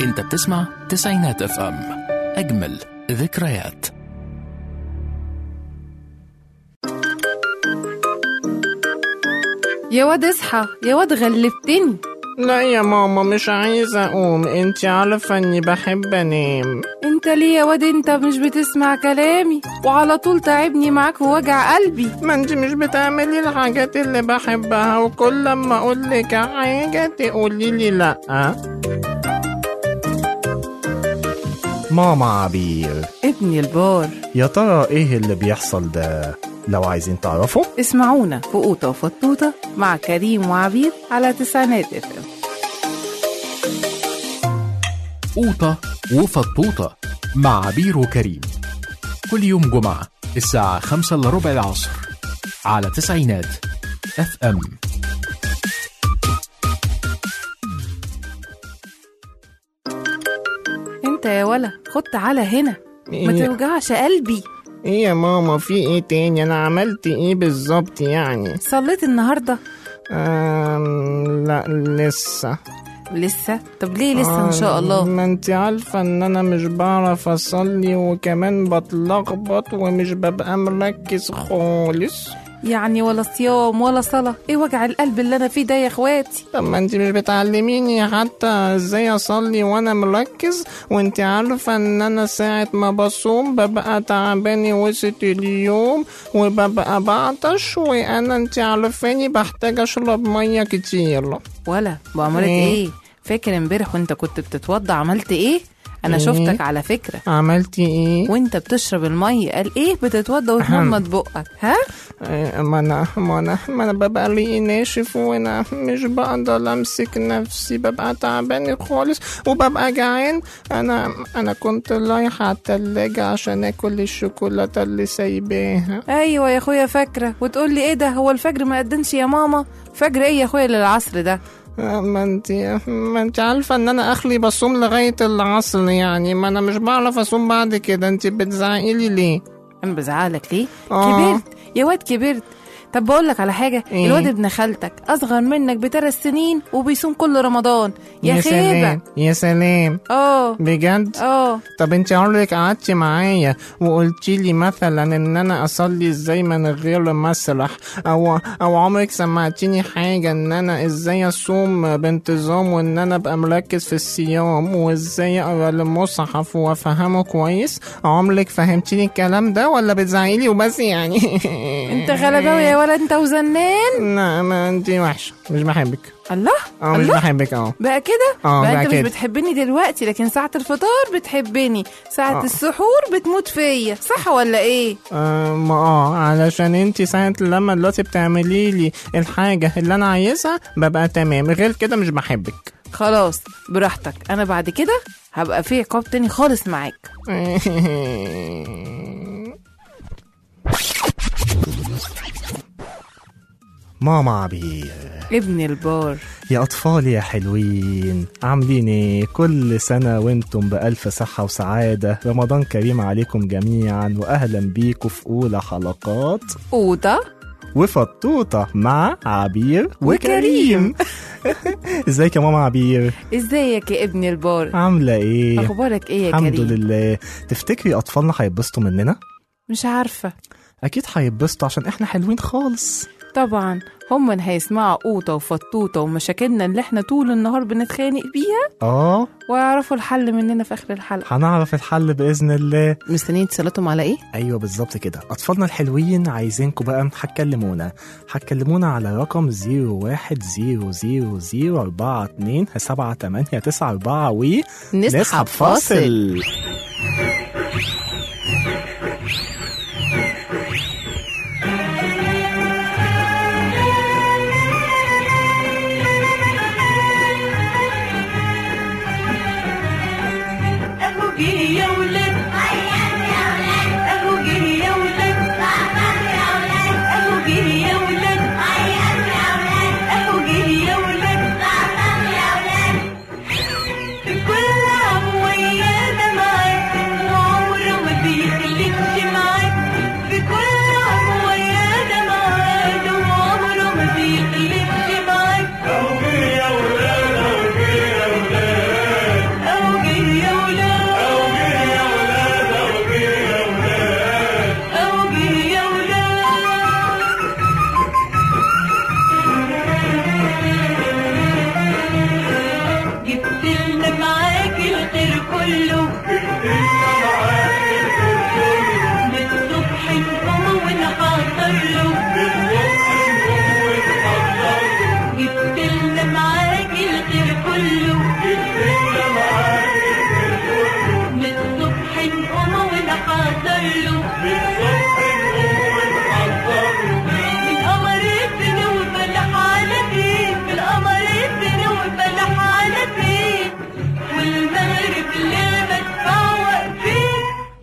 انت بتسمع تسعينات اف ام اجمل ذكريات يا واد اصحى يا واد غلبتني لا يا ماما مش عايزة أقوم انت عارفة اني بحب انام انت ليه يا واد انت مش بتسمع كلامي وعلى طول تعبني معاك ووجع قلبي ما انت مش بتعملي الحاجات اللي بحبها وكل لما اقولك حاجة تقولي لي لأ ماما عبير ابني البار يا ترى ايه اللي بيحصل ده لو عايزين تعرفوا اسمعونا في قوطة وفطوطة مع كريم وعبير على تسعينات اف ام قوطة وفطوطة مع عبير وكريم كل يوم جمعة الساعة خمسة إلا ربع العصر على تسعينات اف ام انت يا ولا خد تعالى هنا ما إيه؟ توجعش قلبي ايه يا ماما في ايه تاني انا عملت ايه بالظبط يعني صليت النهارده أم لا لسه لسه طب ليه لسه ان شاء الله ما انت عارفة ان انا مش بعرف اصلي وكمان بتلخبط ومش ببقى مركز خالص يعني ولا صيام ولا صلاة ايه وجع القلب اللي انا فيه ده يا اخواتي طب ما انت مش بتعلميني حتى ازاي اصلي وانا مركز وانت عارفة ان انا ساعة ما بصوم ببقى تعباني وسط اليوم وببقى بعطش وانا انت عارفاني بحتاج اشرب مية كتير ولا بعملت إيه؟ ايه فاكر امبارح وانت كنت بتتوضى عملت ايه انا إيه؟ شفتك على فكرة عملتي ايه؟ وانت بتشرب المية قال ايه بتتوضى وتمضمض بقك ها إيه، ما انا ما انا ما انا ببقى ريقي ناشف وانا مش بقدر امسك نفسي ببقى تعبان خالص وببقى جعان انا انا كنت رايحة على التلاجة عشان اكل الشوكولاتة اللي سايباها ايوه يا اخويا فاكرة وتقول لي ايه ده هو الفجر ما قدمش يا ماما فجر ايه يا اخويا للعصر ده آه، ما انت ما انت عارفة ان انا اخلي بصوم لغاية العصر يعني ما انا مش بعرف اصوم بعد كده انت بتزعقي لي ليه انا بزعلك ليه آه. كبرت يا واد كبرت طب بقول لك على حاجة إيه؟ الواد ابن خالتك أصغر منك بثلاث سنين وبيصوم كل رمضان يا, يا خيبة سلام يا سلام اه بجد اه طب انت عمرك قعدتي معايا وقلتي لي مثلا ان انا اصلي ازاي من غير مسرح او او عمرك سمعتيني حاجه ان انا ازاي اصوم بانتظام وان انا ابقى مركز في الصيام وازاي اقرا المصحف وافهمه كويس عمرك فهمتيني الكلام ده ولا بتزعقيلي وبس يعني انت غلباوي يا ولد انت وزنان لا ما انت وحشه مش بحبك الله اه مش الله بحبك اه بقى كده اه، بقى بقى انت كده. مش بتحبني دلوقتي لكن ساعة الفطار بتحبني ساعة اه. السحور بتموت فيا صح ولا ايه آه، ما اه علشان انت ساعة لما دلوقتي بتعملي لي الحاجة اللي انا عايزها ببقى تمام غير كده مش بحبك خلاص براحتك انا بعد كده هبقى في عقاب تاني خالص معاك ماما عبير ابن البار يا أطفال يا حلوين عاملين ايه كل سنة وانتم بألف صحة وسعادة رمضان كريم عليكم جميعا وأهلا بيكم في أولى حلقات اوضة وفطوطة مع عبير وكريم ازيك يا ماما عبير ازيك يا ابن البار عاملة ايه اخبارك ايه يا الحمد كريم لله تفتكري أطفالنا هيتبسطوا مننا مش عارفة أكيد هيتبسطوا عشان احنا حلوين خالص طبعا هم اللي هيسمعوا قوطة وفطوطة ومشاكلنا اللي احنا طول النهار بنتخانق بيها اه ويعرفوا الحل مننا في آخر الحلقة هنعرف الحل بإذن الله مستنيين اتصالاتهم على ايه؟ ايوه بالظبط كده اطفالنا الحلوين عايزينكم بقى هتكلمونا هتكلمونا على رقم 0100042 7894 و نسحب فاصل اهو جه يا ولاد اهو جه يا ولاد اهو جه يا ولاد اهو جه يا ولاد كل عام ويانا معانا كله من الصبح نقوم ونحضر له جبت لنا معاك الخير كله من الصبح نقوم ونحضر له من قمر الدنيا وفلح على فين من قمر الدنيا وفلح على فين والمغرب لما تدفع واقفين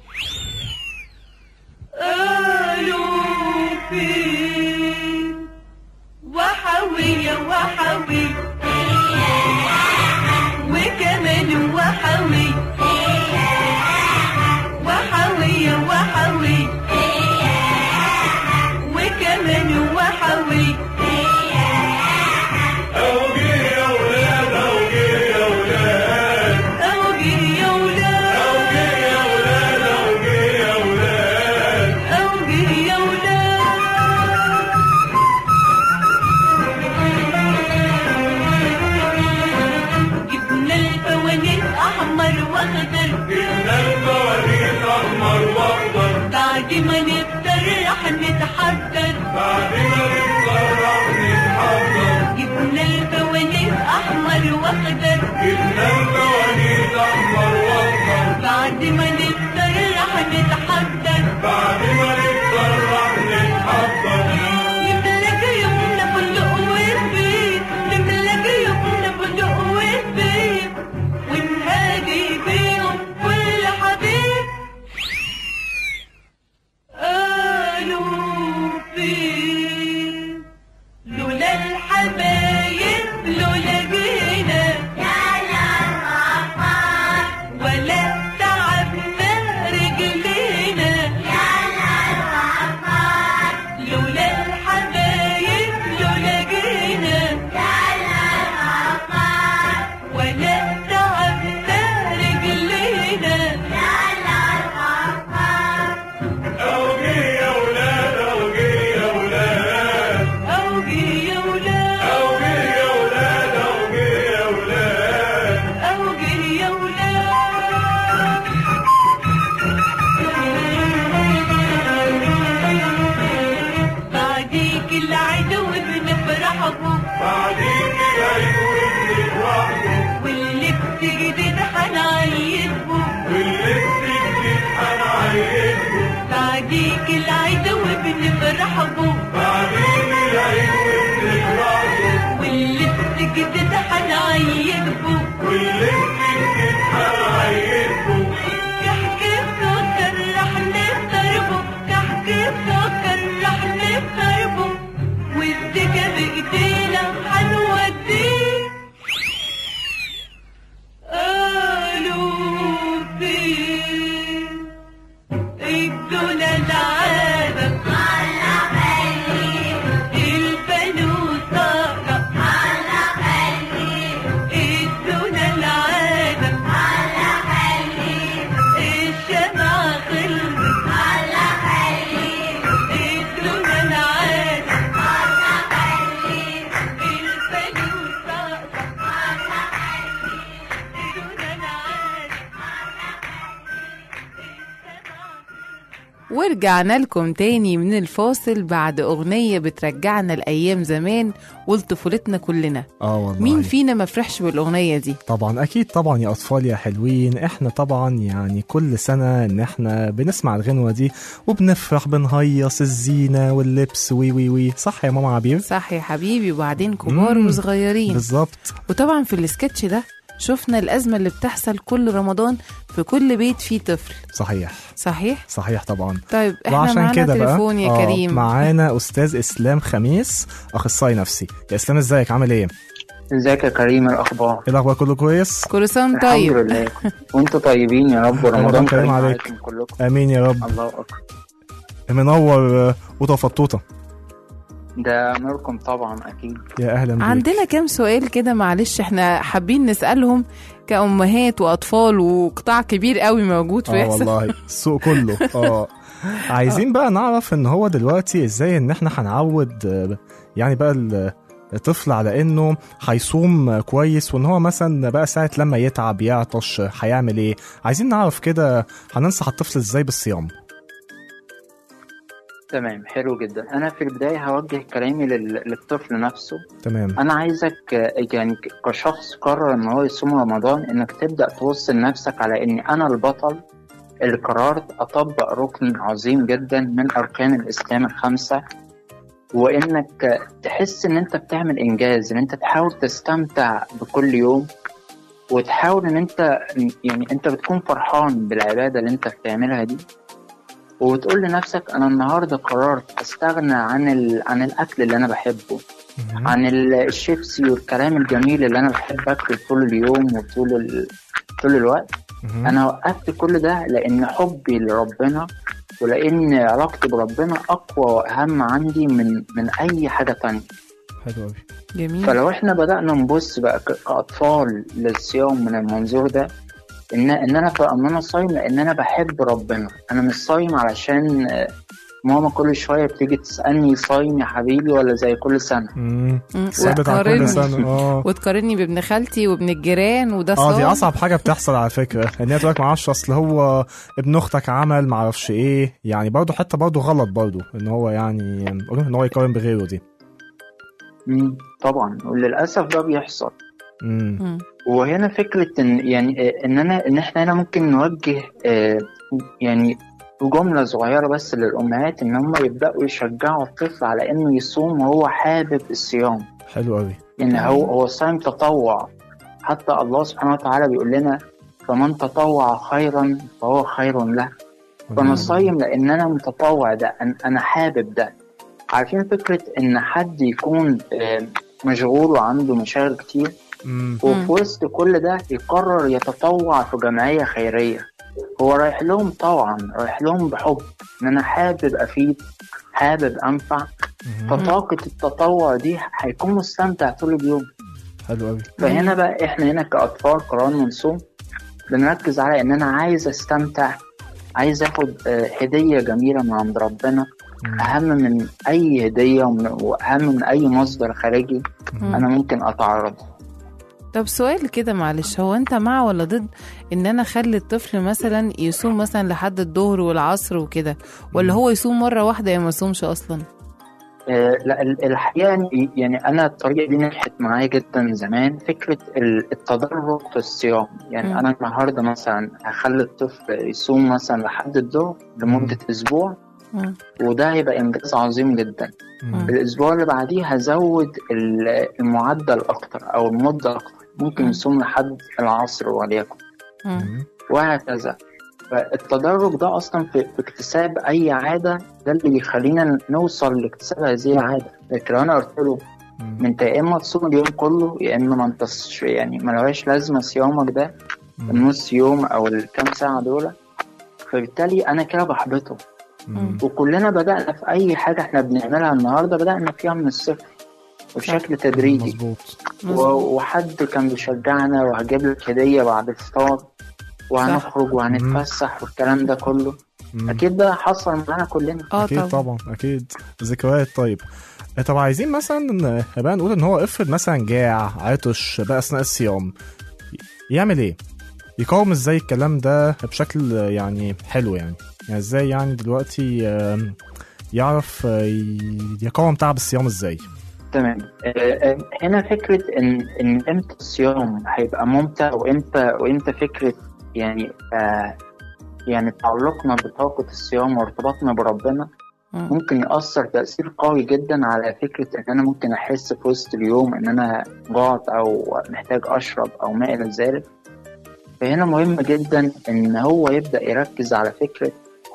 قالوا فين وحوية وحوي وكمان وحوي وحوية وحوي وكمان وحوي أوجي يا ولاد أوجي يا ولاد جبنا الفوانيس أحمر وأخضر بعد ما نفطر رح نتحضر جبنا الفوانيس أحمر وأخضر بعد ما نفطر رح نتحضر نملى جيوبنا فندق وزبيب نملى جيوبنا فندق وزبيب ونهادي بيهم كل حبيب قالوا فين لولا الحبايب لولا جينا ولا تعبنا رجلينا لولا الحبايب لولا جينا ولا تعبنا رجلينا أوجي يا ولاد أوجي يا ولاد بعديك العدو بنفرح بوك واللبس جديد حنعيد بوك بعديك العدو بنفرح بوك واللبس جديد حنعيد بوك كحك السكر رح نفطر بوك كحك السكر رح نفطر بوك والسكة بإيدينا حنوديه قالوا فين ادونا العادة الفانوس طاقة ادونا العادة الشمعة خلصت ادونا العادة الفانوس طاقة ادونا العادة ورجعنا لكم تاني من الفاصل بعد أغنية بترجعنا لأيام زمان ولطفولتنا كلنا اه والله مين فينا ما فرحش بالأغنية دي طبعا اكيد طبعا يا اطفال يا حلوين احنا طبعا يعني كل سنه ان احنا بنسمع الغنوه دي وبنفرح بنهيص الزينه واللبس وي وي وي صح يا ماما عبير صح يا حبيبي وبعدين كبار مم، وصغيرين بالظبط وطبعا في السكتش ده شفنا الأزمة اللي بتحصل كل رمضان في كل بيت فيه طفل صحيح صحيح؟ صحيح طبعا طيب احنا وعشان معانا كده بقى تليفون يا آه، كريم معانا استاذ اسلام خميس اخصائي نفسي يا اسلام ازيك عامل ايه ازيك يا كريم الاخبار ايه الاخبار كله كويس كل سنة الحمد طيب لله وانتوا طيبين يا رب رمضان ورمضان كريم كريم عليك. عليكم كلكم امين يا رب الله اكبر منور آه، قوطه فطوطه ده نوركم طبعا اكيد يا اهلا بيك عندنا كام سؤال كده معلش احنا حابين نسألهم كأمهات وأطفال وقطاع كبير قوي موجود في اه يحصل والله السوق كله اه عايزين بقى نعرف ان هو دلوقتي ازاي ان احنا هنعود آه، يعني بقى ال- طفل على انه هيصوم كويس وان هو مثلا بقى ساعة لما يتعب يعطش هيعمل ايه عايزين نعرف كده هننصح الطفل ازاي بالصيام تمام حلو جدا انا في البدايه هوجه كلامي لل- للطفل نفسه تمام انا عايزك آه، يعني ك- كشخص قرر ان هو يصوم رمضان انك تبدا تبص لنفسك على اني انا البطل اللي قررت اطبق ركن عظيم جدا من اركان الاسلام الخمسه وانك آه، تحس ان انت بتعمل انجاز ان انت تحاول تستمتع بكل يوم وتحاول ان انت يعني انت بتكون فرحان بالعباده اللي انت بتعملها دي وبتقول لنفسك انا النهارده قررت استغنى عن ال... عن الاكل اللي انا بحبه عن ال- الشيبسي والكلام الجميل اللي انا بحب اكله طول اليوم وطول ال... طول الوقت مهم. انا وقفت كل ده لان حبي لربنا ولان علاقتي بربنا اقوى واهم عندي من من اي حاجه تانية حلو قوي جميل فلو احنا بدأنا نبص بقى ك- كأطفال للصيام من المنظور ده إن إن أنا بقى إن أنا صايم لأن أنا بحب ربنا أنا مش صايم علشان آه، ماما كل شوية بتيجي تسألني صايم يا حبيبي ولا زي كل سنة مم. مم. ثابت على كل وتقارني سنة اه وتقارني بابن خالتي وابن الجيران وده اه دي صام. اصعب حاجه بتحصل على فكره ان هي تقول لك معرفش اصل هو ابن اختك عمل معرفش ايه يعني برضه حتى برضه غلط برضه ان هو يعني ان هو يقارن بغيره دي مم، طبعا وللأسف ده بيحصل امم مم. وهنا فكرة إن يعني آه، إن أنا إن إحنا هنا ممكن نوجه آه، يعني جملة صغيرة بس للأمهات إن هم يبدأوا يشجعوا الطفل على إنه يصوم وهو حابب الصيام حلو قوي ان هو هو الصيام تطوع حتى الله سبحانه وتعالى بيقول لنا فمن تطوع خيرا فهو خير له فانا صايم لان انا متطوع ده أن- انا حابب ده عارفين فكره ان حد يكون آه، مشغول وعنده مشاغل كتير امم وفي وسط كل ده يقرر يتطوع في جمعيه خيريه هو رايح لهم طوعا رايح لهم بحب ان انا حابب افيد حابب انفع فطاقه التطوع دي هيكون مستمتع طول اليوم حلو قوي فهنا بقى احنا هنا كاطفال قررنا نصوم بنركز على ان انا عايز استمتع عايز اخد آه، هديه جميله من عند ربنا اهم من اي هديه ومن- واهم من اي مصدر خارجي انا ممكن اتعرض له. طب سؤال كده معلش هو انت مع ولا ضد ان انا اخلي الطفل مثلا يصوم مثلا لحد الظهر والعصر وكده ولا هو يصوم مره واحده يا ما يصومش اصلا آه، لا ال- الحقيقه يعني- يعني انا الطريقه دي نجحت معايا جدا زمان فكره ال- التدرج في الصيام يعني مم. انا النهارده مثلا هخلي الطفل يصوم مثلا لحد الظهر لمده اسبوع مم. وده هيبقى انجاز عظيم جدا مم. الاسبوع اللي بعديه هزود ال- المعدل اكتر او المده اكتر ممكن مم. يصوم لحد العصر وليكن مم. مم. وهكذا فالتدرج ده اصلا في, في اكتساب اي عاده ده اللي بيخلينا نوصل لاكتساب هذه العاده لكن لو انا قلت له مم. من انت يا اما تصوم اليوم كله يا اما ما انتش يعني ما لهاش لازمه صيامك ده النص يوم او الكام ساعه دول فبالتالي انا كده بحبطه مم. وكلنا بدأنا في أي حاجة إحنا بنعملها النهاردة بدأنا فيها من الصفر وبشكل تدريجي مظبوط و- وحد كان بيشجعنا وهجيب لك هدية بعد الفطار وهنخرج وهنتفسح والكلام ده كله مم. أكيد ده حصل معانا كلنا اه اكيد طبعا اكيد ذكريات طيب طب عايزين مثلا بقى نقول ان هو افرض مثلا جاع عطش بقى اثناء الصيام يعمل ايه؟ يقاوم ازاي الكلام ده بشكل يعني حلو يعني يعني ازاي يعني دلوقتي آم، يعرف آه، ي- يقاوم تعب الصيام ازاي؟ تمام آه، آه، هنا فكرة إن إن إمتى الصيام هيبقى ممتع وإمتى وإمتى فكرة يعني آه يعني تعلقنا بطاقة الصيام وارتباطنا بربنا مم. ممكن يأثر تأثير قوي جدا على فكرة إن أنا ممكن أحس في وسط اليوم إن أنا جعت أو محتاج أشرب أو ما إلى ذلك فهنا مهم جدا إن هو يبدأ يركز على فكرة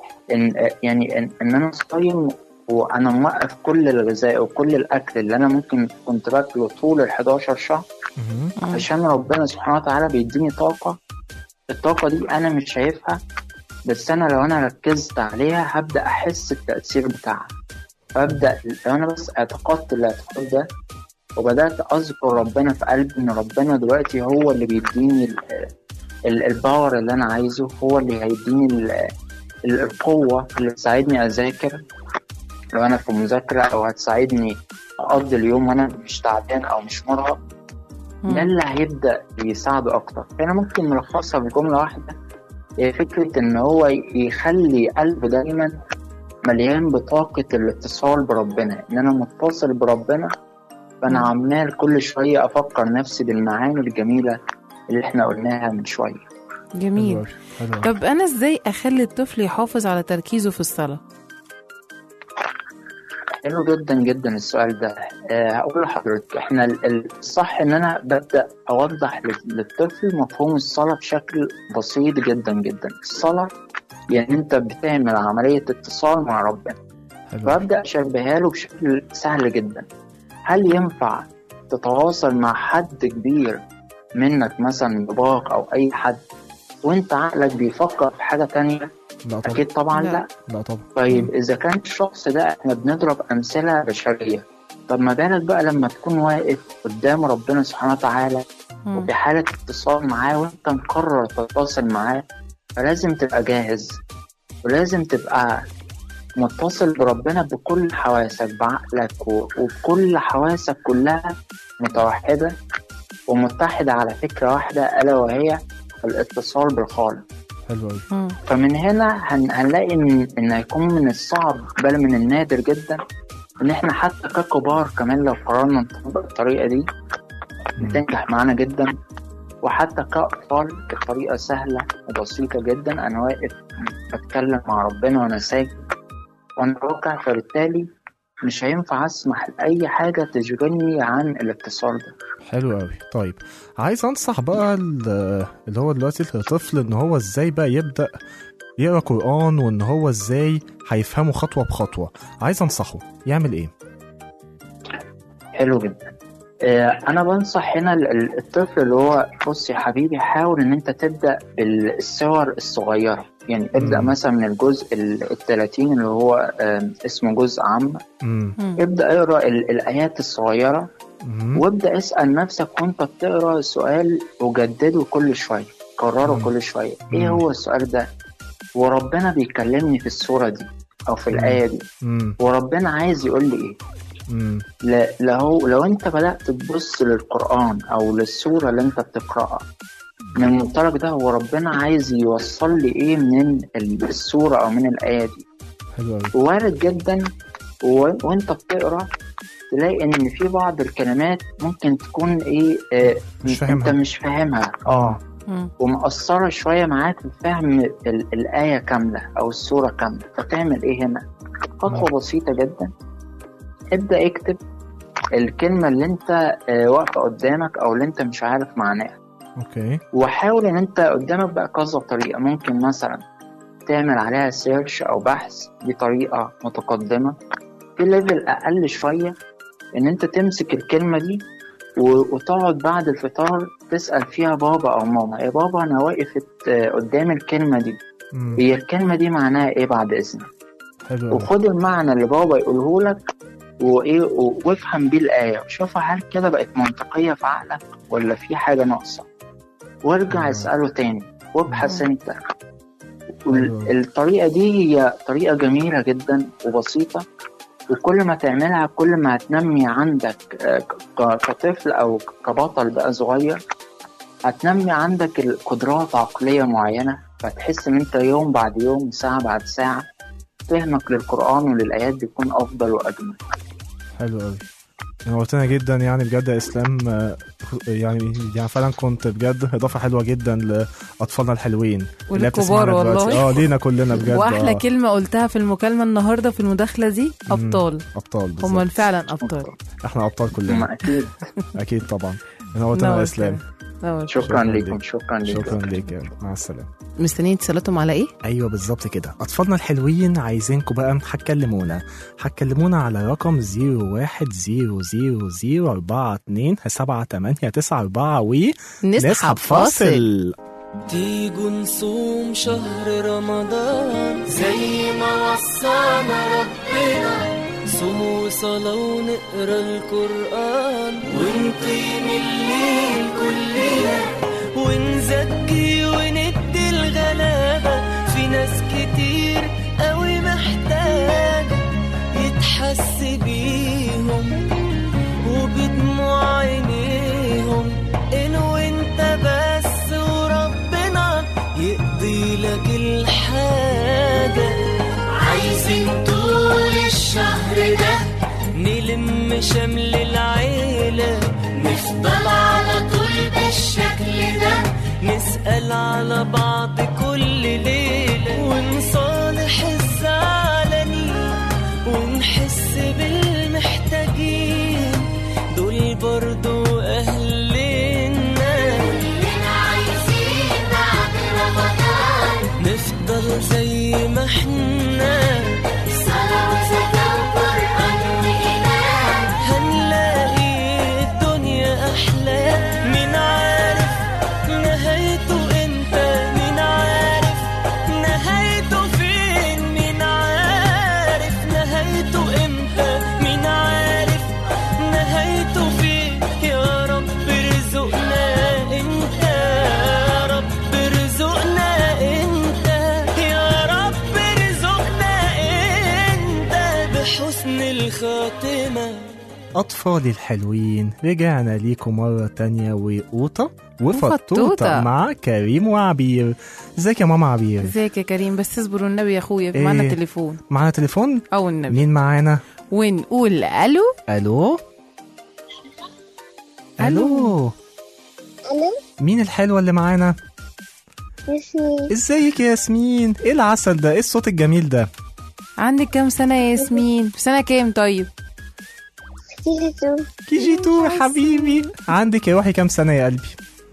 إن يعني إن, إن أنا صايم وأنا موقف كل الغذاء وكل الأكل اللي أنا ممكن كنت باكله طول ال 11 شهر مم. عشان ربنا سبحانه وتعالى بيديني طاقة الطاقة دي أنا مش شايفها بس أنا لو أنا ركزت عليها هبدأ أحس التأثير بتاعها فأبدأ لو أنا بس اعتقدت الاعتقاد ده وبدأت أذكر ربنا في قلبي إن ربنا دلوقتي هو اللي بيديني ال- ال- الباور اللي أنا عايزه هو اللي هيديني ال- ال- القوة اللي تساعدني أذاكر لو أنا في مذاكرة أو هتساعدني اقضي اليوم وانا مش تعبان او مش مرهق ده مم. اللي هيبدا يساعده اكتر فانا ممكن نلخصها بجمله واحده هي فكره ان هو يخلي قلبه دايما مليان بطاقه الاتصال بربنا ان انا متصل بربنا فانا مم. عمال كل شويه افكر نفسي بالمعاني الجميله اللي احنا قلناها من شويه حلو جميل أوي، حلو أوي. طب انا ازاي اخلي الطفل يحافظ على تركيزه في الصلاه حلو جدا جدا السؤال ده آه، هقول لحضرتك احنا ال- ال- الصح ان انا ببدا اوضح لل- للطفل مفهوم الصلاه بشكل بسيط جدا جدا الصلاه يعني انت بتعمل عمليه اتصال مع ربنا حلو أوي. فابدا اشبهها له بشكل سهل جدا هل ينفع تتواصل مع حد كبير منك مثلا باباك او اي حد وانت عقلك بيفكر في حاجه تانية لا طبعا اكيد طبعا لا. لا لا طبعا طيب إذا كان الشخص ده إحنا بنضرب أمثلة بشرية طب ما بالك بقى لما تكون واقف قدام ربنا سبحانه وتعالى مم. وفي حالة اتصال معاه وأنت مقرر تتصل معاه فلازم تبقى جاهز ولازم تبقى متصل بربنا بكل حواسك بعقلك و- وبكل حواسك كلها متوحدة ومتحدة على فكرة واحدة ألا وهي الاتصال بالخالق حلو أوي. مم. فمن هنا هن... هنلاقي ان ان هيكون من الصعب بل من النادر جدا ان احنا حتى ككبار كمان لو قررنا نطبق الطريقه دي بتنجح معانا جدا وحتى كأطفال الطريقة سهلة وبسيطة جدا أنا واقف بتكلم مع ربنا وأنا ساجد وأنا راكع فبالتالي مش هينفع أسمح لأي حاجة تشغلني عن الاتصال ده حلو قوي طيب عايز انصح بقى ال- اللي هو دلوقتي الطفل ان هو ازاي بقى يبدا يقرا قران وان هو ازاي هيفهمه خطوه بخطوه عايز انصحه يعمل ايه حلو جدا آه، انا بنصح هنا ال- ال- الطفل اللي هو بص يا حبيبي حاول ان انت تبدا بالصور الصغيره يعني ابدا مم. مثلا من الجزء ال 30 اللي هو آم، اسمه جزء عام امم مم. ابدا اقرا ال- الايات الصغيره أمم. وابدا اسال نفسك وانت بتقرا سؤال وجدده كل شويه كرره مم. كل شويه ايه مم. هو السؤال ده وربنا بيكلمني في السوره دي او في مم. الايه دي امم وربنا عايز يقول لي ايه امم لا لو لو انت بدات تبص للقران او للسوره اللي انت بتقراها من المنطلق ده هو ربنا عايز يوصل لي ايه من ال- السوره او من الايه دي حلو قوي وارد جدا و... وانت بتقرا تلاقي ان في بعض الكلمات ممكن تكون ايه آه مش انت فاهمها. مش فاهمها اه مم. ومأثرة شوية معاك في فهم ال- الآية كاملة أو السورة كاملة فتعمل إيه هنا؟ خطوة بسيطة جدا ابدأ اكتب الكلمة اللي أنت آه، واقفة قدامك أو اللي أنت مش عارف معناها اوكي وحاول إن أنت قدامك بقى كذا طريقة ممكن مثلا تعمل عليها سيرش أو بحث دي طريقة متقدمة في ليفل أقل شوية إن أنت تمسك الكلمة دي و- وتقعد بعد الفطار تسأل فيها بابا أو ماما يا بابا أنا واقف آه، قدام الكلمة دي امم هي الكلمة دي معناها إيه بعد إذنك حلو قوي وخد المعنى اللي بابا يقوله لك وإيه و- وافهم بيه الآية وشوفها هل كده بقت منطقية في عقلك ولا في حاجة ناقصة وارجع مم. اسأله تاني وابحث مم. أنت حلو. وال- الطريقة دي هي طريقة جميلة جدا وبسيطة وكل ما تعملها كل ما هتنمي عندك آه، ك- كطفل أو كبطل بقى صغير هتنمي عندك القدرات عقلية معينة فتحس إن أنت يوم بعد يوم ساعة بعد ساعة فهمك للقرآن وللآيات بيكون أفضل وأجمل حلو قوي نورتنا جدا يعني بجد يا اسلام آه، يعني يعني فعلا كنت بجد اضافه حلوه جدا لاطفالنا الحلوين اللي هي وللكبار بتسمعنا دلوقتي. والله اه لينا كلنا بجد واحلى آه. كلمه قلتها في المكالمه النهارده في المداخله دي ابطال ابطال هم بالظبط فعلا ابطال احنا ابطال كلنا ما أكيد اكيد طبعا نورتنا يا اسلام نورتنا. شكرا شكراً لكم ليك. شكرا لكم شكرا ليك يا مع السلامه مستنيين اتصالاتهم على ايه؟ ايوه بالظبط كده اطفالنا الحلوين عايزينكم بقى هتكلمونا هتكلمونا على رقم 0100424 و نسحب فاصل تيجوا نصوم شهر رمضان زي ما وصانا ربنا صوم وصلاة ونقرا القرآن ونقيم الليل كلنا ونزكي وندي الغلابة في ناس كتير قوي محتاجة يتحس بيهم شمل العيلة نفضل على طول بالشكل ده نسأل على بعض كل ليلة ونصالح الزعلانين ونحس بالمحتاجين دول برضو أهلنا كلنا عايزين بعد رمضان نفضل زي ما احنا صلاة وزكاة وقرآن وإيمان هنلاقي الدنيا أحلى مين عارف نهايته امتى مين عارف نهايته فين مين عارف نهايته امتى مين عارف نهايته فين يا رب ارزقنا انت يا رب ارزقنا انت يا رب ارزقنا انت بحسن الخاتمه أطفالي الحلوين رجعنا ليكم مرة تانية وقوطة وفطوطة وفطوطة. مع كريم وعبير ازيك يا ماما عبير ازيك يا كريم بس اصبر والنبي يا اخويا إيه؟ معانا تليفون معانا تليفون او النبي مين معانا ونقول الو الو الو ألو مين الحلوة اللي معانا ياسمين ازيك يا ياسمين ايه العسل ده ايه الصوت الجميل ده عندك كام سنه يا ياسمين في سنه كام طيب كيجي تو كي جي تو يا حبيبي عندك يا روحي كام سنة يا قلبي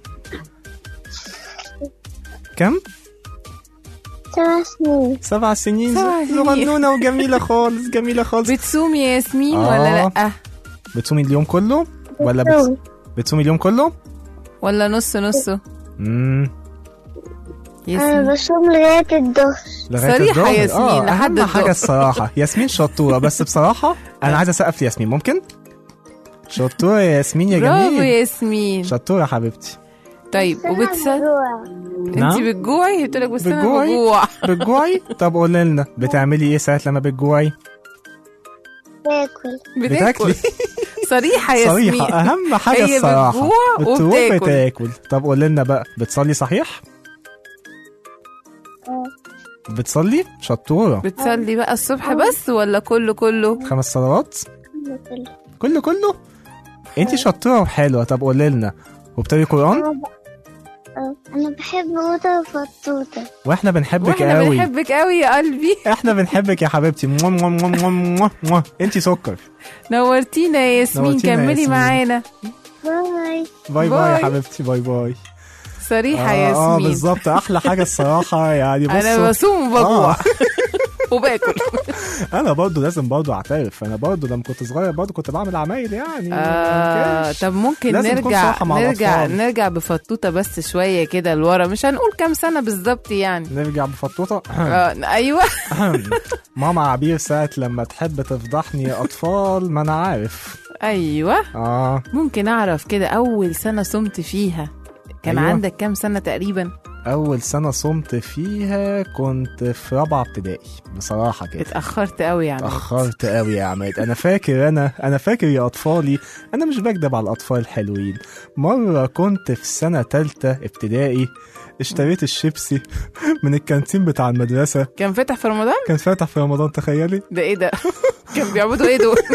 كم سبع سنين سبع سنين سبع سنين. صغنونة وجميلة خالص جميلة خالص بتصومي يا ياسمين آه. ولا لا بتصومي اليوم كله ولا بت... بتصوم. بتصومي اليوم كله ولا نص نص امم أنا ياسمين بصوم لغاية الظهر لغاية صريحة الظهر. ياسمين، آه لحد أهم حاجة الظهر. الصراحة ياسمين شطورة بس بصراحة أنا عايز أسقف لياسمين ممكن؟ شطورة يا ياسمين يا برافو جميل يا ياسمين شطورة حبيبتي طيب وبتسال انت نعم؟ بتجوعي قلت لك بس انا بتجوعي؟ بجوع بتجوعي؟ طب قولي لنا بتعملي إيه ساعة لما بتجوعي؟ باكل بتاكل بتاكلي صريحه يا ياسمين صريحة أهم حاجة هي الصراحة بتجوع بتروح وبتاكل. بتاكل طب قولي لنا بقى بتصلي صحيح؟ بتصلي؟ شطورة بتصلي بقى الصبح بس ولا كله كله خمس صلوات؟ باكل كله كله؟ انتي شطورة وحلوة طب قولي لنا وبتقري قرآن؟ أنا ب- آه، أنا بحب قوطة وفطوطة واحنا بنحبك واحنا قوي بنحبك قوي يا قلبي احنا بنحبك يا حبيبتي موا موا موا موا موا موا. انتي سكر نورتينا يا ياسمين نورتينا يا كملي ياسمين. معانا باي باي باي يا باي. حبيبتي باي باي صريحه يا اه, آه ياسمين بالظبط احلى حاجه الصراحه يعني بصوا انا بصوم وبجوع آه. وباكل انا برضو لازم برضو اعترف انا برضو لما كنت صغير برضو كنت بعمل عمايل يعني آه مكانش. طب ممكن لازم نكون نرجع صراحة مع نرجع الأطفال. نرجع بفطوطه بس شويه كده لورا مش هنقول كام سنه بالظبط يعني نرجع بفطوطه آه ايوه ماما عبير ساعة لما تحب تفضحني يا أطفال ما أنا عارف ايوه آه ممكن اعرف كده اول سنه صمت فيها كان أيوة. عندك كام سنه تقريبا أول سنة صمت فيها كنت في رابعة ابتدائي بصراحة كده اتاخرت قوي يعني اتأخرت قوي يا عماد أنا فاكر أنا أنا فاكر يا أطفالي أنا مش بكدب على الأطفال الحلوين مرة كنت في سنة تالتة ابتدائي اشتريت الشيبسي من الكانتين بتاع المدرسة كان فاتح في رمضان كان فاتح في رمضان تخيلي ده ايه ده كان بيعبدوا ايه دول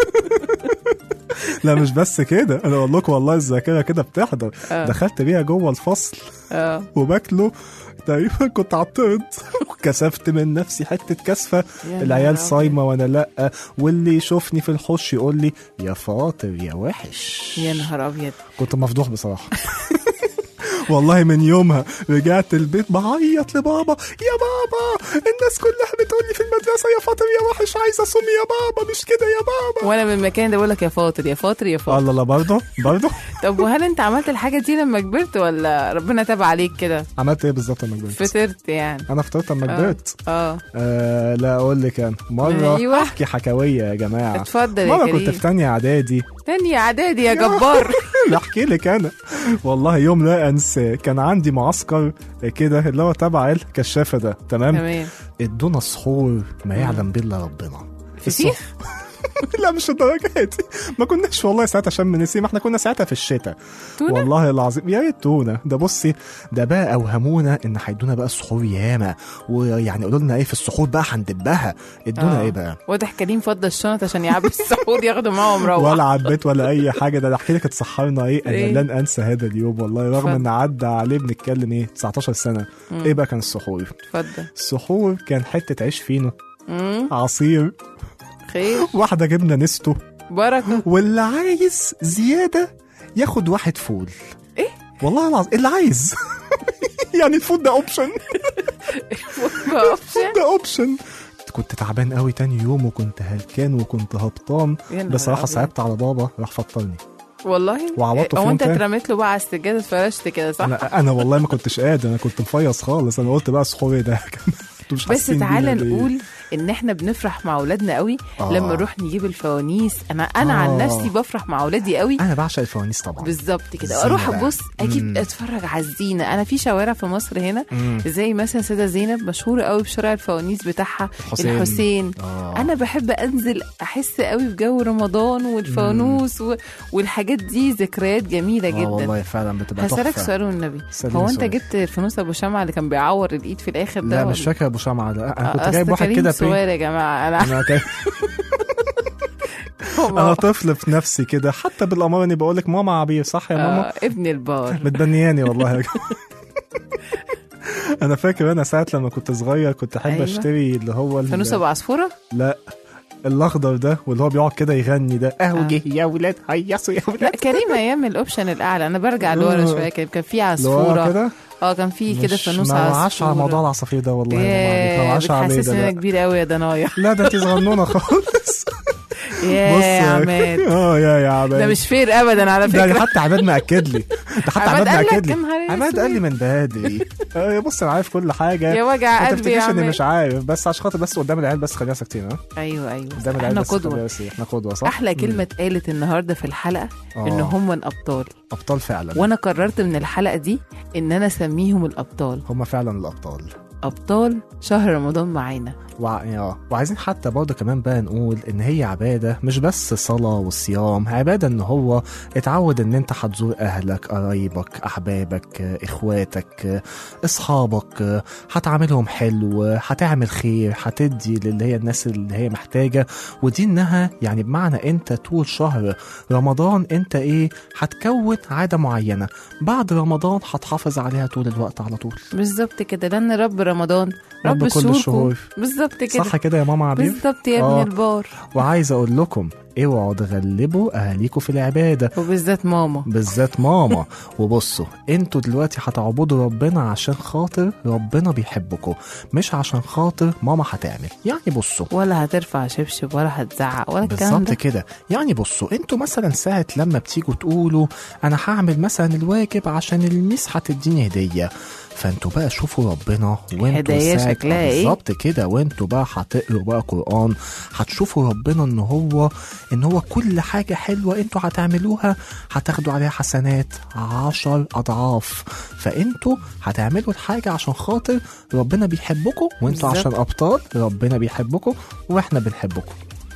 لا مش بس كده انا اقول لكم والله الذاكره كده بتحضر آه. دخلت بيها جوه الفصل اه وباكله تقريبا كنت عطرت وكسفت من نفسي حته كسفه يا نهار العيال أبيض. صايمه وانا لا واللي يشوفني في الحوش يقول لي يا فاطر يا وحش يا نهار ابيض كنت مفضوح بصراحه والله من يومها رجعت البيت بعيط لبابا يا بابا الناس كلها بتقول لي في المدرسه يا فاطر يا وحش عايز اصوم يا بابا مش كده يا بابا وانا من المكان ده بقول لك يا فاطر يا فاطر يا فاطر الله لا برضه برضه طب وهل انت عملت الحاجه دي لما كبرت ولا ربنا تاب عليك كده عملت ايه بالظبط لما كبرت؟ فطرت يعني انا فطرت لما آه. كبرت اه آه لا اقول لك انا مره أيوة. احكي حكاويه يا جماعه اتفضل يا مره كنت كريم في تانية اعدادي تاني اعدادي يا جبار لا احكي لك انا والله يوم لا انسى كان عندي معسكر كده اللي هو تبع الكشافه ده تمام تمام ادونا سحور ما يعلم بالله ربنا فسيخ لا مش الدرجات دي ما كناش والله ساعتها شم نسيم احنا كنا ساعتها في الشتاء تونة؟ والله العظيم يا ريت تونه ده بصي ده بقى اوهمونا ان هيدونا بقى السحور ياما ويعني قولوا لنا ايه في السحور بقى هندبها ادونا آه. ايه بقى واضح كريم فضى الشنط عشان يعبي السحور ياخدوا معاهم روح ولا عبيت ولا اي حاجه ده انا احكي لك اتسحرنا ايه انا إيه؟ لن انسى هذا اليوم والله رغم اتفضل. ان عدى عليه بنتكلم ايه 19 سنه ايه بقى كان السحور اتفضل السحور كان حته عيش فينو مم. عصير خير واحده جبنه نستو بركه واللي عايز زياده ياخد واحد فول إيه؟ والله العظيم اللي عايز يعني الفول ده اوبشن اوبشن ده اوبشن كنت تعبان قوي تاني يوم وكنت هلكان وكنت هبطان يا نهار بصراحه أبيض. صعبت على بابا راح فطرني والله وعوضته في هو يوم انت تاني. اترميت له بقى على السجاده اتفرشت كده صح انا انا والله ما كنتش قادر انا كنت مفيص خالص انا قلت بقى سحور ايه ده انتوا مش بس حاسين تعالى بينا ليه؟ نقول ان احنا بنفرح مع اولادنا قوي آه. لما نروح نجيب الفوانيس انا انا عن آه. نفسي بفرح مع اولادي قوي انا بعشق الفوانيس طبعا بالظبط كده الزينة اروح بقى. ابص اجيب مم. اتفرج على الزينه انا في شوارع في مصر هنا مم. زي مثلا سيده زينب مشهوره قوي بشارع الفوانيس بتاعها الحسين. الحسين آه. انا بحب انزل احس قوي بجو رمضان والفانوس و... والحاجات دي ذكريات جميله آه جدا والله فعلا بتبقى هسألك تحفة. سؤال والنبي سألني هو انت سؤال. جبت الفانوس ابو شمعة اللي كان بيعور الايد في الاخر ده لا ولا- مش فاكر ابو شمعة ده انا كنت أصل جايب واحد كريم كده صغير بينك يا جماعه انا انا كان انا طفل في نفسي كده حتى بالاماره اني بقول لك ماما عبير صح يا ماما آه ابن البار متبنياني والله يا جماعة. انا فاكر انا ساعه لما كنت صغير كنت احب أيوة. اشتري اللي هو ال- فانوس ابو عصفوره لا الاخضر ده واللي هو بيقعد كده يغني ده اهو جه يا ولاد هيصوا يا لا ولاد كريم ايام الاوبشن الاعلى انا برجع لورا آه. شويه كان كان في اللي هو عصفوره كده اه كان في كده مش- فانوس ما عصفوره وعاش على موضوع العصافير ده والله يا ماما عليك، ما ياه وعاش عليه بتحسسني ده انا لا. كبير قوي يا دنايا لا ده انت صغنونه خالص ياه يا عماد اه يا يا عماد ده مش فير ابدا على ده فكره حتى عماد مأكد لي ده حتى عماد عماد قال لك مأكد لي يا نهار عماد أسود. قال لي من بدري آه، بص انا عارف كل حاجه يا وجع ما قلبي يا تفتكرش اني عماد مش عارف بس عشان خاطر بس قدام العيال بس خلينا ساكتين ها ايوه ايوه قدام العيال احنا بس خلينا قدوه بس احنا قدوه صح احلى كلمه اتقالت النهارده في الحلقه آه. ان هم الابطال ابطال فعلا وانا قررت من الحلقه دي ان انا اسميهم الابطال هم فعلا الابطال ابطال شهر رمضان معانا وع... آه. وعايزين حتى برضه كمان بقى نقول ان هي عباده مش بس صلاه والصيام عباده ان هو اتعود ان انت هتزور اهلك قرايبك احبابك آه، اخواتك آه، اصحابك آه، هتعاملهم حلو آه، هتعمل خير هتدي للي هي الناس اللي هي محتاجه ودي انها يعني بمعنى انت طول شهر رمضان انت ايه هتكون عاده معينه بعد رمضان هتحافظ عليها طول الوقت على طول بالظبط كده لان رب رمضان رب رب كل الشهور الشهور. كله. بالظبط كده صح كده يا ماما عبير بالظبط يا ابن آه. البار وعايز اقول لكم اوعوا تغلبوا اهاليكم في العباده وبالذات ماما بالذات ماما وبصوا انتوا دلوقتي هتعبدوا ربنا عشان خاطر ربنا بيحبكم مش عشان خاطر ماما هتعمل يعني بصوا ولا هترفع شبشب ولا هتزعق ولا الكلام بالظبط ده كده يعني بصوا انتوا مثلا ساعة لما بتيجوا تقولوا انا هعمل مثلا الواجب عشان الميس هتديني هدية فانتوا بقى شوفوا ربنا وانتوا هدايا ساعة شكلها ايه؟ بالظبط كده وانتوا بقى هتقروا بقى قرآن هتشوفوا ربنا ان هو ان هو كل حاجة حلوة انتوا هتعملوها هتاخدوا عليها حسنات عشر اضعاف فانتوا هتعملوا الحاجة عشان خاطر ربنا بيحبكم وانتوا بالظبط. عشان ابطال ربنا بيحبكم واحنا بنحبكم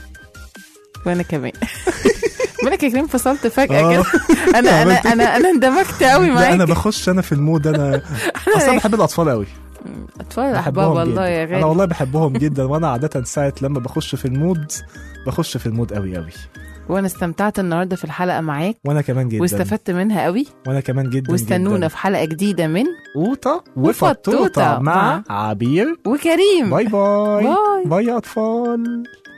وانا كمان مالك يا كريم فصلت فجأة آه. كده انا انا انا انا اندمجت قوي لا معاك انا بخش انا في المود انا اصلا بحب الاطفال قوي اطفال الاحباب بحبهم والله جدا. يا انا غالي والله بحبهم جدا وانا عاده ساعه لما بخش في المود بخش في المود قوي قوي وانا استمتعت النهارده في الحلقه معاك وانا كمان جدا واستفدت منها قوي وانا كمان جدا واستنونا جدا. في حلقه جديده من قوطه وفطوطة وفطوطه مع مع عبير وكريم باي باي باي. باي يا اطفال